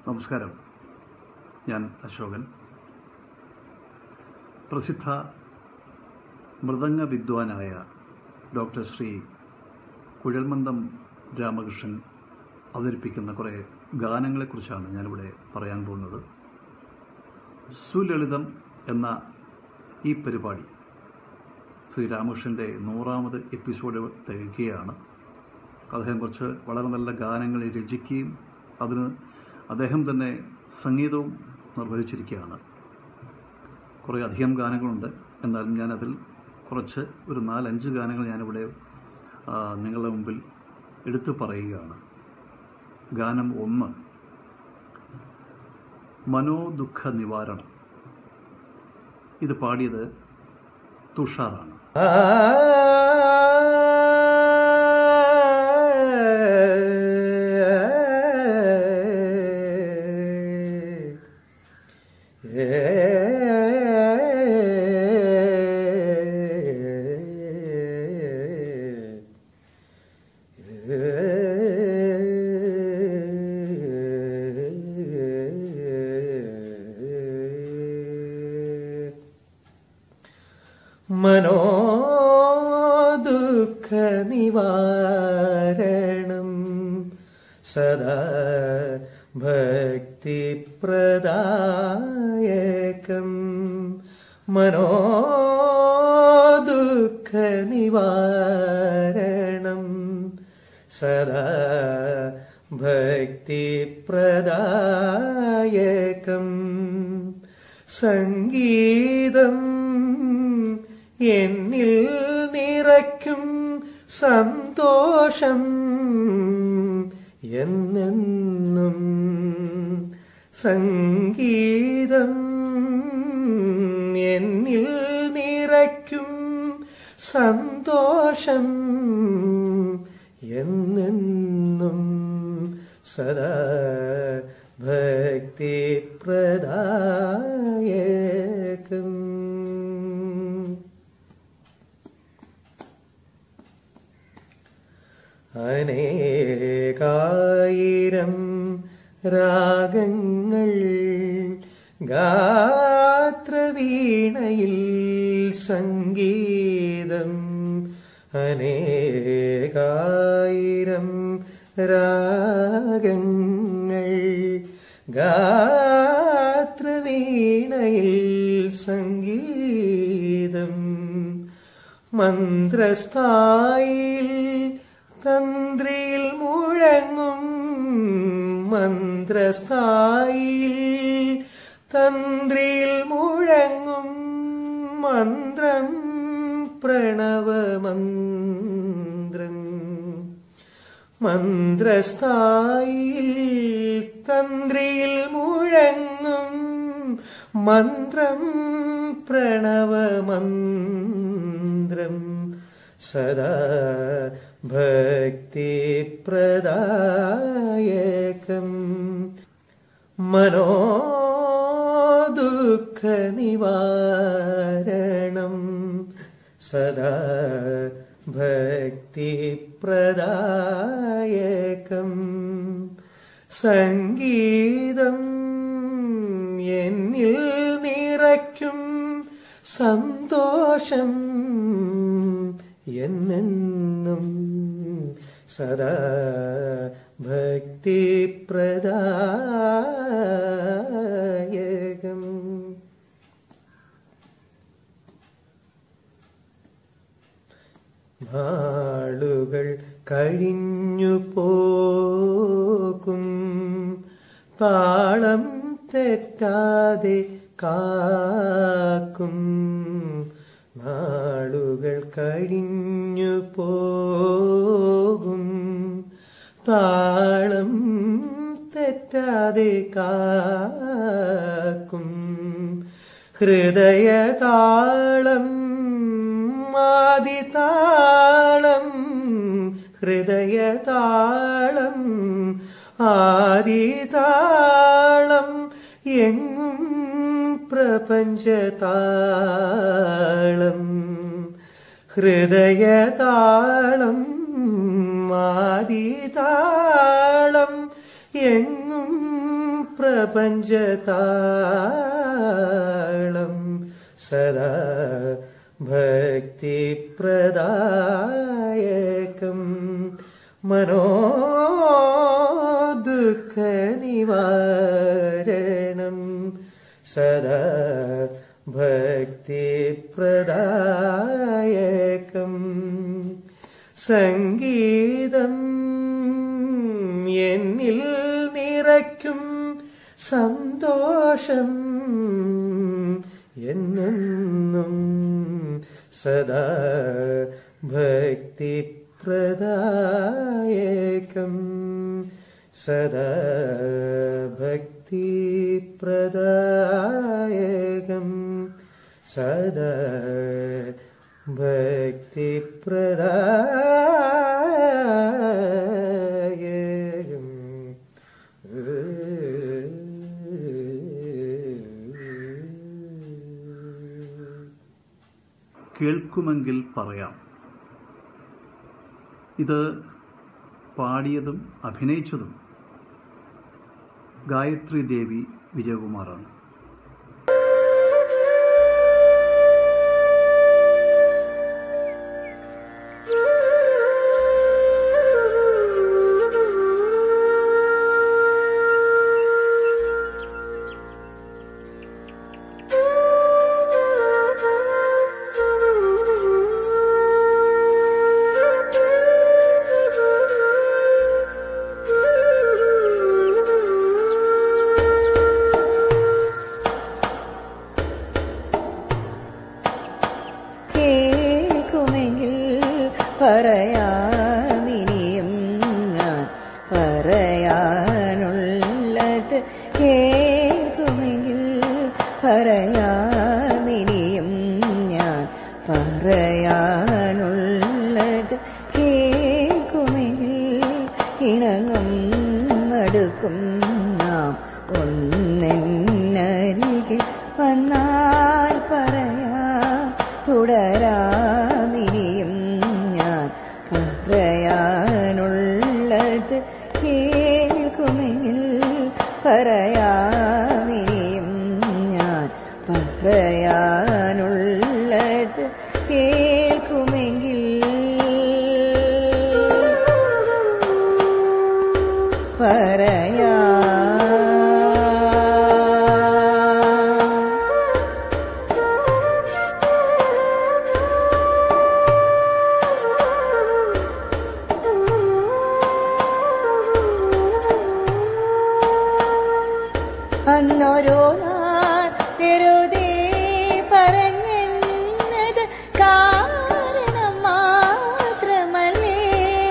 നമസ്കാരം ഞാൻ അശോകൻ പ്രസിദ്ധ മൃദംഗ വിദ്വാനായ ഡോക്ടർ ശ്രീ കുഴൽമന്ദം രാമകൃഷ്ണൻ അവതരിപ്പിക്കുന്ന കുറേ ഗാനങ്ങളെക്കുറിച്ചാണ് ഞാനിവിടെ പറയാൻ പോകുന്നത് സുലളിതം എന്ന ഈ പരിപാടി ശ്രീ രാമകൃഷ്ണൻ്റെ നൂറാമത് എപ്പിസോഡ് തികയ്ക്കുകയാണ് അദ്ദേഹം കുറച്ച് വളരെ നല്ല ഗാനങ്ങൾ രചിക്കുകയും അതിന് അദ്ദേഹം തന്നെ സംഗീതവും നിർവഹിച്ചിരിക്കുകയാണ് കുറേ അധികം ഗാനങ്ങളുണ്ട് എന്നാലും ഞാനതിൽ കുറച്ച് ഒരു നാലഞ്ച് ഗാനങ്ങൾ ഞാനിവിടെ ആ, നിങ്ങളുടെ മുമ്പിൽ എടുത്തു പറയുകയാണ് ഗാനം ഒന്ന് മനോദുഃഖ നിവാരണം ഇത് പാടിയത് തുഷാറാണ് മനോദുഃഖ നിവാരണം സദാ ഭക്തിപ്രദായകം മനോദുഃഖ നിവാരണം സദാ ഭക്തിപ്രദായകം സംഗീതം എന്നിൽ നിറയ്ക്കും സന്തോഷം എന്നെന്നും സംഗീതം എന്നിൽ നിറയ്ക്കും സന്തോഷം എന്നെന്നും സദാ ഭക്തിപ്രദായകം അനേകായിരം രാഗങ്ങൾ ഗാത്രവീണയിൽ സംഗീതം അനേകായിരം രാഗങ്ങൾ ഗാത്രവീണയിൽ സംഗീതം മന്ത്രസ്ഥായിൽ തന്ത്രിയിൽ മുഴങ്ങും മന്ത്രസ്ഥായിൽ തന്ത്രിയിൽ മുഴങ്ങും മന്ത്രം പ്രണവമന്ത്രം മന്ത്രസ്ഥായിൽ തന്ത്രിയിൽ മുഴങ്ങും മന്ത്രം പ്രണവമന്ത്രം സദാ ഭക്തിപ്രദായകം മനോദുഃഖ നിവാരണം സദാ ഭക്തിപ്രദായകം സംഗീതം എന്നിൽ നിറയ്ക്കും സന്തോഷം എന്നെന്നും സദാ ഭക്തിപ്രദായകം നാളുകൾ കഴിഞ്ഞു പോകും താളം തെറ്റാതെ കാക്കും നാളുകൾ കഴിഞ്ഞു പോകും താളം തെറ്റാതെ കാക്കും ഹൃദയതാളം ആദിതാളം ഹൃദയതാളം ആദിതാളം എങ്ങും പ്രപഞ്ചതാളം ഹൃദയതാളം ആദിതാളം എങ്ങും പ്രപഞ്ചതാളം സദാ ഭക്തിപ്രദായകം മനോദുഃഖ നിവാരണം സദാ ഭക്തിപ്രദായകം സംഗീതം എന്നിൽ നിറയ്ക്കും സന്തോഷം എന്നെന്നും സദാ ഭക്തിപ്രദായകം സദാ ഭക്തിപ്രദായകം സദാ ഭക്തിപ്രദായകം കേൾക്കുമെങ്കിൽ പറയാം ഇത് പാടിയതും അഭിനയിച്ചതും ഗായത്രി ദേവി വിജയകുമാറാണ് കേൾക്കുമെങ്കിൽ പറയാമിനിയും ഞാൻ പറയാനുള്ളത് കേൾക്കുമെങ്കിൽ പറയാമിനിയും ഞാൻ പറയാനുള്ളത് കേൾക്കുമെങ്കിൽ ഇണങ്ങും മടുക്കും നാം ഒന്നെന്നരികിൽ വന്നാൽ പറയാം തുടരാമിനിയും ഞാൻ പറയാനുള്ളത് കേൾക്കുമെങ്കിൽ പറയാമിനിയും ഞാൻ പറയാനുള്ളത് കേൾക്കുമെങ്കിൽ പറയാ അന്നൊരു നാൾ വെറുതെ പറഞ്ഞെന്നത് കാരണം മാത്രമല്ലേ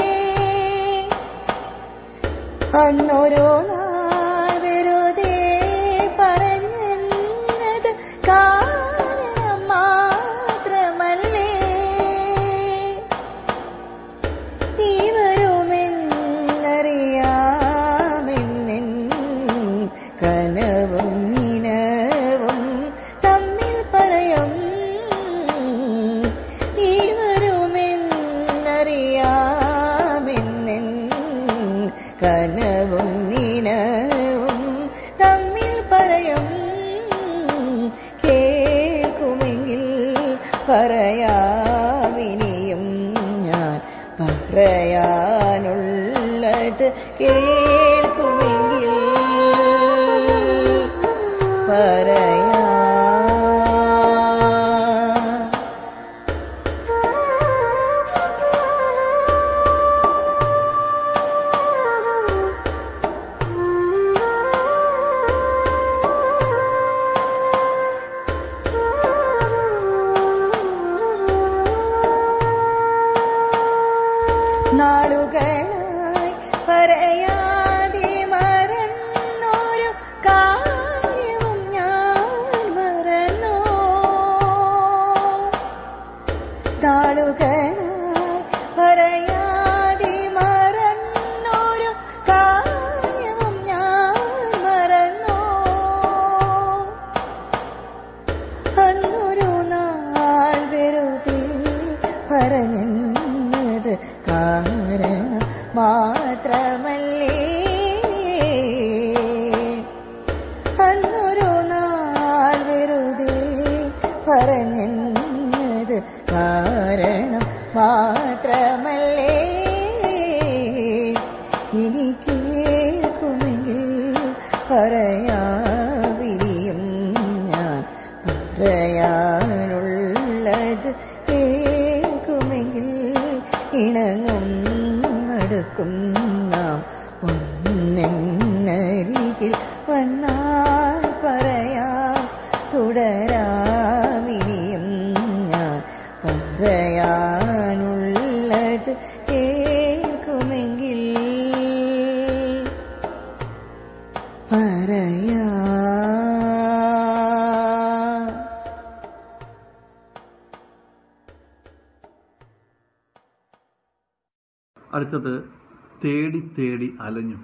അന്നൊരു നാൾ വെറുതെ പറഞ്ഞെന്നത് കാരണം മാത്രമല്ലേ നീ വരുമെന്നറിയാമെന്നിൻ കനവും നിനവും തമ്മിൽ പറയും നീ വരുമെന്നറിയാമെന്നിൻ കനവും നിനവും തമ്മിൽ പറയും കേൾക്കുമെങ്കിൽ പറയാമിനിയും ഞാൻ പറയാനുള്ളത് കേൾക്കുമെങ്കിൽ പറയാ നാളുകളായി പറയാതെ മറന്നൊരു കാര്യവും ഞാൻ മറന്നു നാളുകളായി പറയാതെ മറന്നൊരു കാര്യവും ഞാൻ മറന്നു അന്നൊരു നാൾ വെറുതെ പറഞ്ഞത് കാരണം മാത്രമല്ലേ മാത്രമല്ലേ ഇനി കേൾക്കുമെങ്കിൽ പറയാവിരിയും ഞാൻ പറയാനുള്ളത് കേൾക്കുമെങ്കിൽ ഇണങ്ങും അടുക്കും നാം ഒന്നരികിൽ വന്നാൽ പറയാം തുടരാമിനിയും ഞാൻ പറയാനുള്ളത് കേൾക്കുമെങ്കിൽ പറയാം അടുത്തത് തേടി തേടി അലഞ്ഞു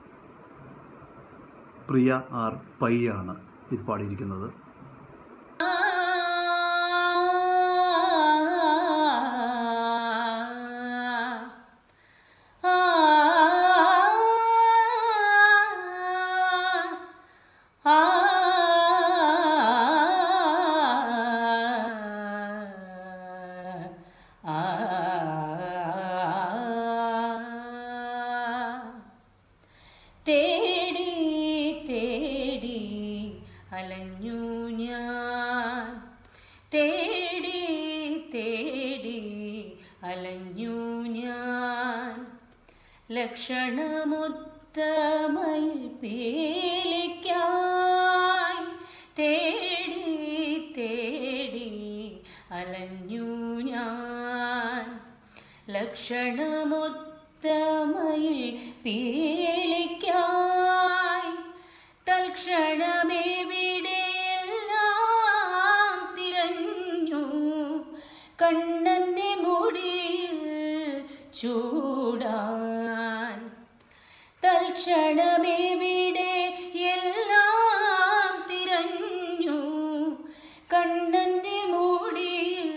പ്രിയ ആർ പയ്യാണ് ഇത് പാടിയിരിക്കുന്നത് തേടി തേടി അലഞ്ഞു ഞാൻ തേടി തേടി അലഞ്ഞു ഞാൻ ലക്ഷണമൊത്തമയിൽ പേലിക്കായി തേടി തേടി അലഞ്ഞു ഞാൻ ലക്ഷണമൊത്തമയിൽ പീലിക്കായി തൽക്ഷണമെവിടെയെല്ലാം തിരഞ്ഞു കണ്ണന്റെ മുടിയിൽ ചൂടാൻ തൽക്ഷണമെവിടെ എല്ലാം തിരഞ്ഞു കണ്ണന്റെ മുടിയിൽ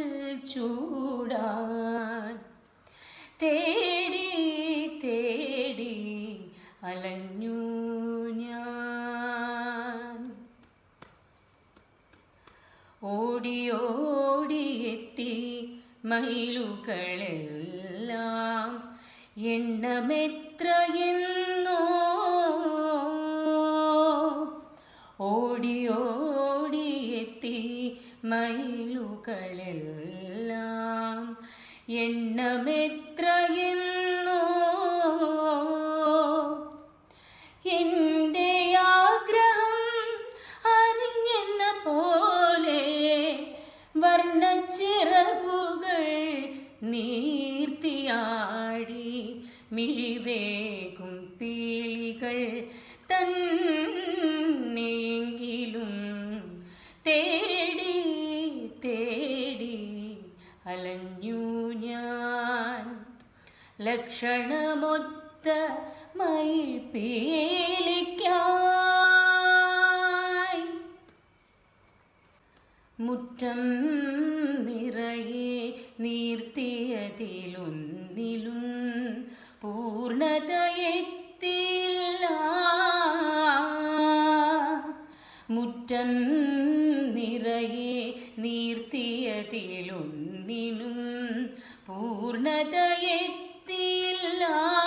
ചൂടാൻ തേടി തേടി അലഞ്ഞു ഞാൻ ഓടിയോടിയെത്തി മയിലുകളെല്ലാം എണ്ണമെത്രയെന്നോ ഓടിയോടിയെത്തി മയിലുകളെല്ലാം എണ്ണമെത്രയെന്നോ എന്റെ ആഗ്രഹം അറിഞ്ഞെന്ന പോലെ വർണ്ണച്ചിറകുകൾ നീർത്തിയാടി മിഴിവേകും പീലികൾ തന്നെയെങ്കിലും തേടി തേടി അലഞ്ഞു ഞാൻ ലക്ഷണമൊത്ത മയിൽ പീലിക്കായി മുറ്റം നിറയെ നീർത്തിയതിലൊന്നിലും പൂർണതയെത്തില്ല മുറ്റം നിറയെ നീർത്തിയതിലൊന്നിനും പൂർണതയെത്തില്ല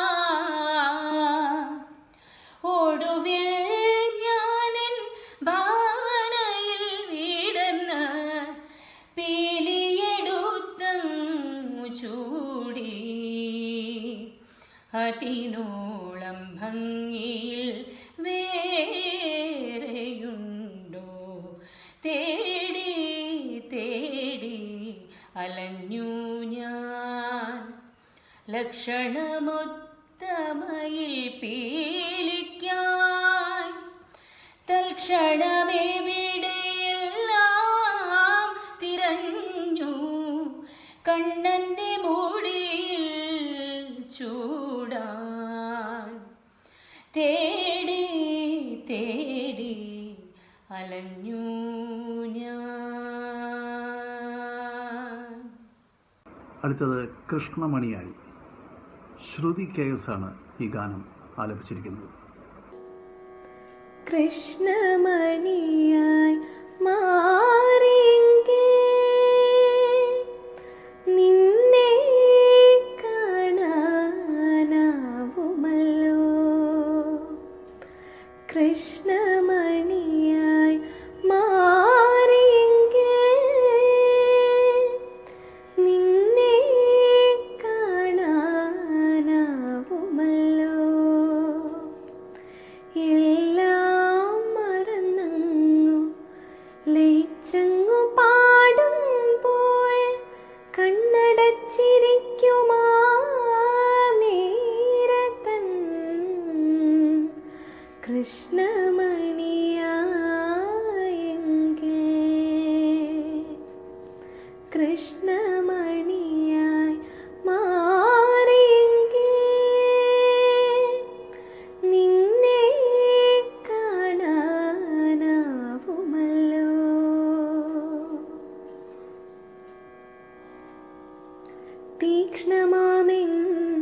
ഒടുവിൽ ഞാനൻ ഭാവനയിൽ വീടന്ന് പീലിയെടുത്തങ്ങു ചൂടി അതിനോളം ഭംഗിയിൽ വേറെയുണ്ടോ തേടി തേടി അലഞ്ഞു ഞാൻ ലക്ഷണമൊത്തമയിൽ പീലിക്കാൻ തൽക്ഷണമെവിടെയെല്ലാം തിരഞ്ഞു കണ്ണന്റെ മുടിയിൽ ചൂടാൻ തേടി തേടി അലഞ്ഞു ഞാൻ അടുത്തത് കൃഷ്ണമണിയായി ശ്രുതി കെ എസ് ആണ് ഈ ഗാനം ആലപിച്ചിരിക്കുന്നത് കൃഷ്ണമണിയായി മാറിയെങ്കിൽ നിന്നെ തീക്ഷ്ണമാമെൻ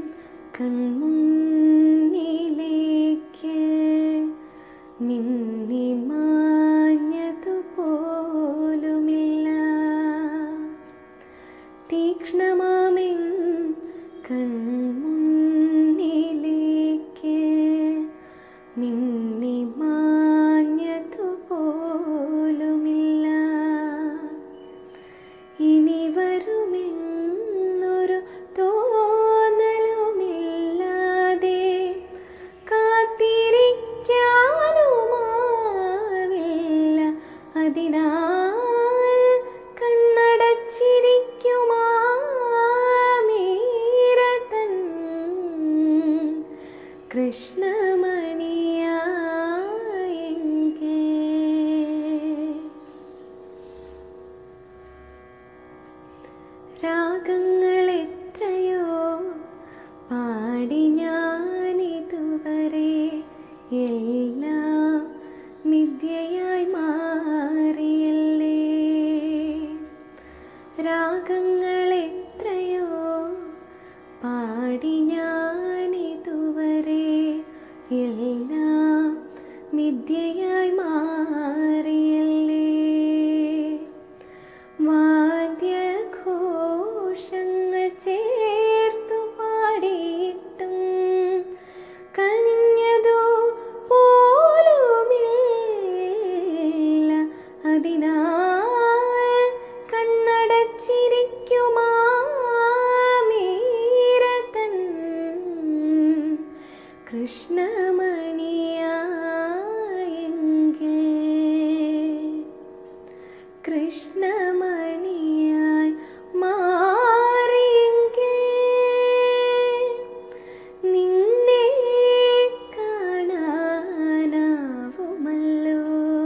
കൺമുന്നിലേക്ക് മിന്നി മാഞ്ഞതുപോലുമില്ല തീക്ഷ്ണമാമെൻ കൺമുന്നിലേക്ക് മിന്നി മാഞ്ഞതുപോലുമില്ല ഇനി വരുമെന്നൊരു തോന്നലുമില്ലാതെ കാത്തിരിക്കാനുമാവില്ല അതിനാൽ കണ്ണടച്ചിരിക്കുമാ മീരതൻ കൃഷ്ണമണിയായെങ്കിൽ രാഗങ്ങൾ എത്രയോ പാടി ഞാനിതുവരെ എല്ലാം മിഥ്യയായി മാറിയല്ലേ രാഗങ്ങൾ എത്രയോ പാടി ഞാനിതുവരെ എല്ലാം മിഥ്യയായി മാറിയല്ലേ വാദ്യഘോഷങ്ങൾ ചേർത്തു പാടിയിട്ടും കനിഞ്ഞതോ പോലുമില്ല അതിനാൽ കണ്ണടച്ചിരിക്കുമാ മീരതൻ കൃഷ്ണമണിയായെങ്കിൽ കൃഷ്ണമണിയായി മാറിയെങ്കിൽ നിന്നെ കാണാനാവുമല്ലോ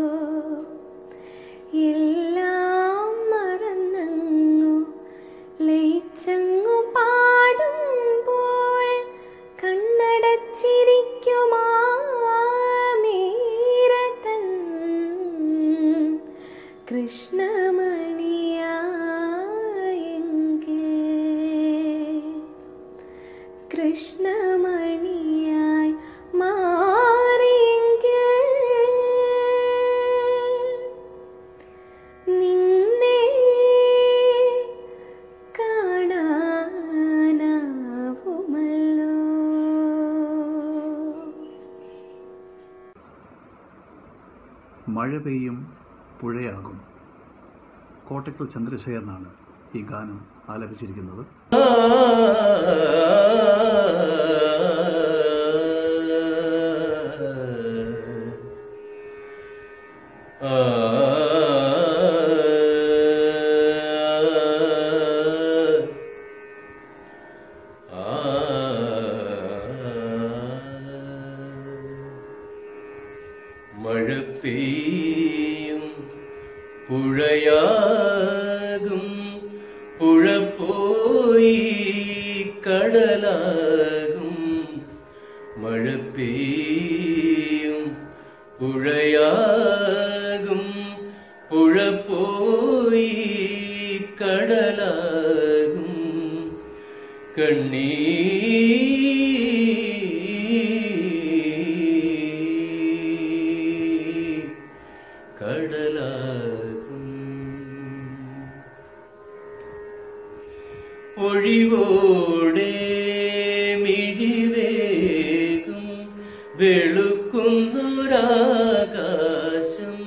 എല്ലാം മറന്നങ്ങു ലയിച്ചങ്ങു പാടുമ്പോൾ കണ്ണടച്ചിരിക്കുമാ മീരതൻ കൃഷ്ണമണിയായെങ്കിൽ കൃഷ്ണമണിയായി മാറിയെങ്കിൽ നിന്നെ കാണാനാവുമല്ലോ മഴ പെയ്യും പുഴയാകും കോട്ടക്കൽ ചന്ദ്രശേഖരനാണ് ഈ ഗാനം ആലപിച്ചിരിക്കുന്നത് മഴ പെയ്യും പുഴയാകും പുഴ പോയി കടലാകും മഴ പെയ്യും പുഴയാകും പുഴ പോയി കടലാകും കണ്ണീ കടലാകും ഒഴിവോടെ മിഴിവേകും വെളുക്കുന്നൊരാകാശം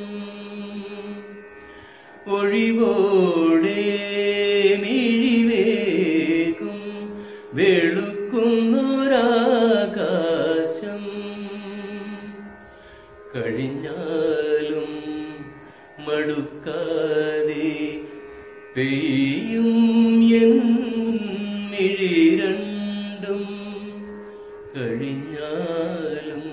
ഒഴിവോടെ മിഴിവേകും വെളുക്കുന്നൊരാകാശം കഴിഞ്ഞാലും മടുക്കാതെ പെയ്യും എൻ മിഴി രണ്ടും കഴിഞ്ഞാലും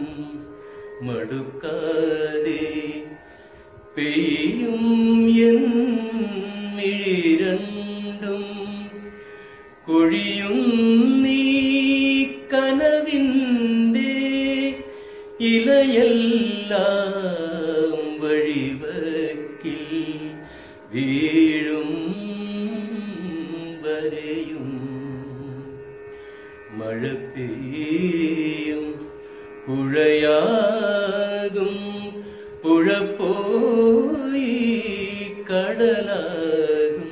മടുക്കാതെ പെയ്യും എൻ മിഴി രണ്ടും കൊഴിയും നീ കനവിൻ്റെ ഇലയെല്ലാം വഴിവക്കിൽ വീഴും വരെയും മഴ പെയ്യും പുഴയാകും പുഴ പോയി കടലാകും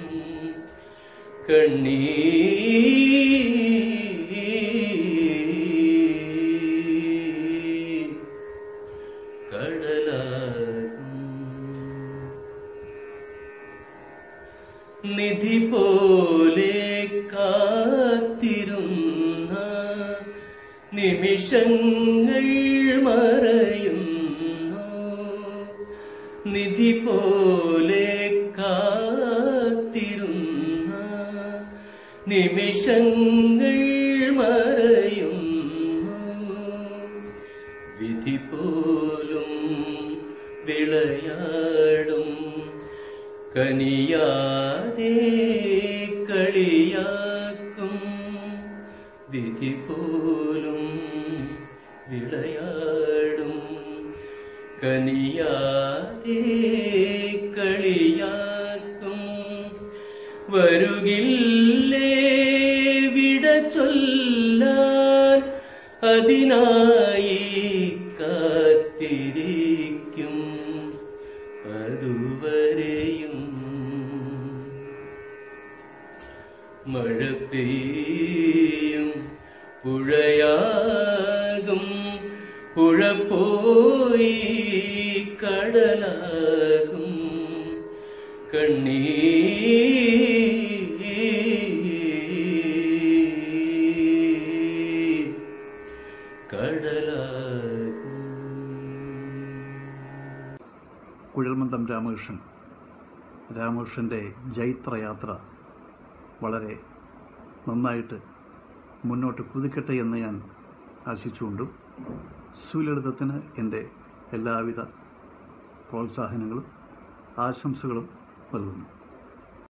കണ്ണീർ കടലാകും നിധി പോലെ കാത്തിരുന്ന നിമിഷങ്ങൾ മറയുന്നു നിധി പോലെ കാത്തിരുന്ന നിമിഷങ്ങൾ മറയുന്നു വിധി പോലും വിളയാടും കനിയാതെ കളിയാക്കും വിധി പോലും വിളയാടും കനിയാതെ കളിയാക്കും വരുകില്ലേ വിട ചൊല്ലാൻ അതിനായി കാത്തിരിക്കും അതുവരെയും മഴ പെയ്യും പുഴയാകും പുഴ പോയി കടലാകും കണ്ണീർ കടലാകും കുഴൽമന്ദം രാമകൃഷ്ണൻ രാമകൃഷ്ണൻ്റെ ജൈത്രയാത്ര വളരെ നന്നായിട്ട് മുന്നോട്ട് കുതിക്കട്ടെ എന്ന് ഞാൻ ആശിച്ചുകൊണ്ടും സുലളിതത്തിന് എൻ്റെ എല്ലാവിധ പ്രോത്സാഹനങ്ങളും ആശംസകളും നൽകുന്നു